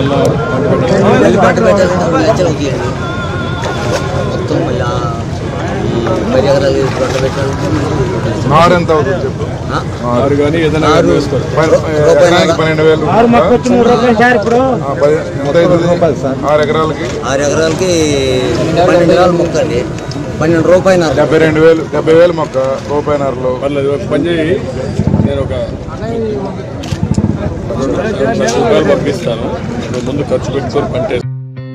మళ్ళా పంట పెట్టాలి మళ్ళీ పంట పెట్టాలంటే రెండు లక్షలు అవుతాయండి మొత్తం మళ్ళీ ఆ ఈ పది ఎకరాలు పంట పెట్టాలంటే మళ్ళీ రెండు లక్షలు. నారు ఎంత అవుతుంది చెప్పు ఆ? ఆరు కానీ ఏదైనా ఆరు. కానీ వేసుకోవాలి పది- ఎకరానికి పన్నెండు వేలు ఆ, పది- ఎంత అవుతుంది ఆరు ఎకరాలకి ఆరు ఎకరాలకి పన్నెండు వేల మొక్క అండి పన్నెండు రూపాయలు డెబ్బై రెండు వేలు డెబ్బై వేలు మొక్క రూపాయన్నరలో పర్లేదు ఒక పని చేయి నేను ఒక రెండు లక్షల రూపాయలు పంపిస్తాను నువ్వు ముందు ఖర్చు పెట్టుకొని పంట వేసుకో.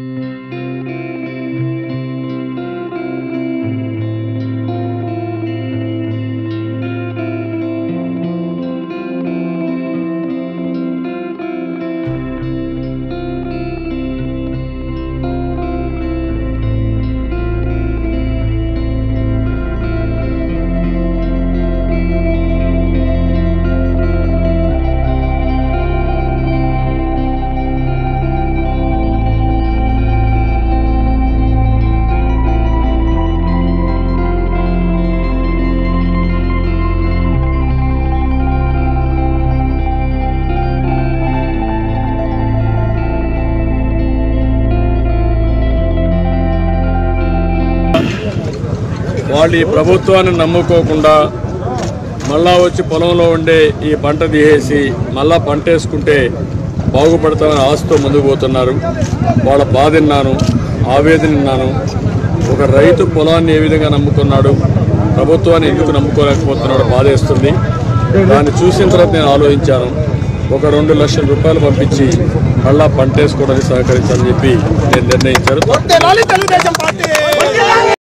వాళ్ళు ఈ ప్రభుత్వాన్ని నమ్ముకోకుండా మళ్ళా వచ్చి పొలంలో ఉండే ఈ పంట తీసేసి మళ్ళా పంట వేసుకుంటే బాగుపడతామని ఆశతో ముందుకు పోతున్నారు వాళ్ళ బాధ విన్నాను ఆవేదన విన్నాను ఒక రైతు పొలాన్ని ఏ విధంగా నమ్ముకున్నాడు ప్రభుత్వాన్ని ఎందుకు నమ్ముకోలేకపోతున్నాడు బాధేస్తుంది దాన్ని చూసిన తర్వాత నేను ఆలోచించాను ఒక రెండు లక్షల రూపాయలు పంపించి మళ్ళా పంట వేసుకోవడానికి సహకరించాలని చెప్పి నేను నిర్ణయించాను